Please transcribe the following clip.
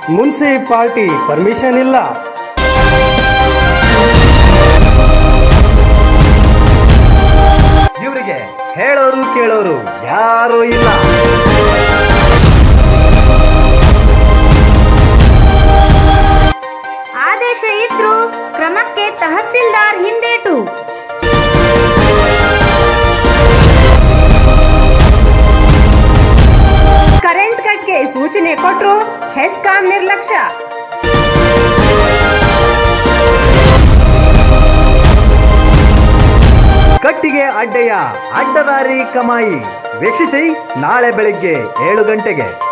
municipality permission ಇಲ್ಲ ಇವರಿಗೆ ಹೇಳೋರು ಕೇಳೋರು ಯಾರೂ ಇಲ್ಲ ಆದೇಶ ಇದ್ರೂ ಕ್ರಮಕ್ಕೆ ತಹಸೀಲ್ದಾರ್ ಹಿಂದೇಟು ಕರೆಂಟ್ ಕಟ್ಗೆ ಸೂಚನೆ ಕೊಟ್ರು ಹೆಸ್ಕಾಂ ನಿರ್ಲಕ್ಷ್ಯ ಕಟ್ಟಿಗೆ ಅಡ್ಡೆಯ ಅಡ್ಡದಾರಿ ಕಮಾಯಿ ವೀಕ್ಷಿಸಿ ನಾಳೆ ಬೆಳಿಗ್ಗೆ ಏಳು ಗಂಟೆಗೆ